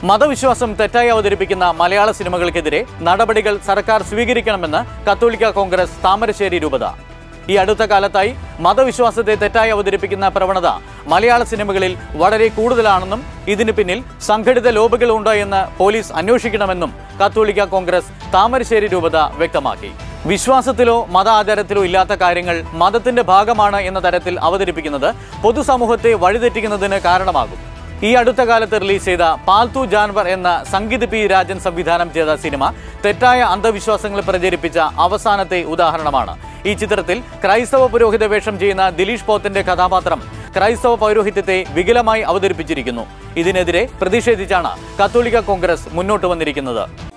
മതവിശ്വാസം തെറ്റായി അവതരിപ്പിക്കുന്ന മലയാള സിനിമകൾക്കെതിരെ നടപടികൾ സർക്കാർ സ്വീകരിക്കണമെന്ന് കത്തോലിക്ക കോൺഗ്രസ് താമരശ്ശേരി രൂപത ഈ അടുത്ത കാലത്തായി മതവിശ്വാസത്തെ തെറ്റായി അവതരിപ്പിക്കുന്ന പ്രവണത മലയാള സിനിമകളിൽ വളരെ കൂടുതലാണെന്നും ഇതിന് പിന്നിൽ സംഘടിത ലോബികളുണ്ട് എന്ന് പോലീസ് അന്വേഷിക്കണമെന്നും കത്തോലിക്ക കോൺഗ്രസ് താമരശ്ശേരി രൂപത വ്യക്തമാക്കി വിശ്വാസത്തിലോ മത ആചാരത്തിലോ ഇല്ലാത്ത കാര്യങ്ങൾ മതത്തിന്റെ ഭാഗമാണ് എന്ന തരത്തിൽ അവതരിപ്പിക്കുന്നത് പൊതുസമൂഹത്തെ വഴിതെറ്റിക്കുന്നതിന് കാരണമാകും ഈ അടുത്ത കാലത്ത് റിലീസ് ചെയ്ത പാൽത്തു ജാൻവർ എന്ന സംഗീത് പി രാജൻ സംവിധാനം ചെയ്ത സിനിമ തെറ്റായ അന്ധവിശ്വാസങ്ങൾ പ്രചരിപ്പിച്ച അവസാനത്തെ ഉദാഹരണമാണ് ഈ ചിത്രത്തിൽ ക്രൈസ്തവ പുരോഹിത വേഷം ചെയ്യുന്ന ദിലീഷ് പോത്തിന്റെ കഥാപാത്രം ക്രൈസ്തവ പൗരോഹിത്യത്തെ വികലമായി അവതരിപ്പിച്ചിരിക്കുന്നു ഇതിനെതിരെ പ്രതിഷേധിച്ചാണ് കത്തോലിക്ക കോൺഗ്രസ് മുന്നോട്ട് വന്നിരിക്കുന്നത്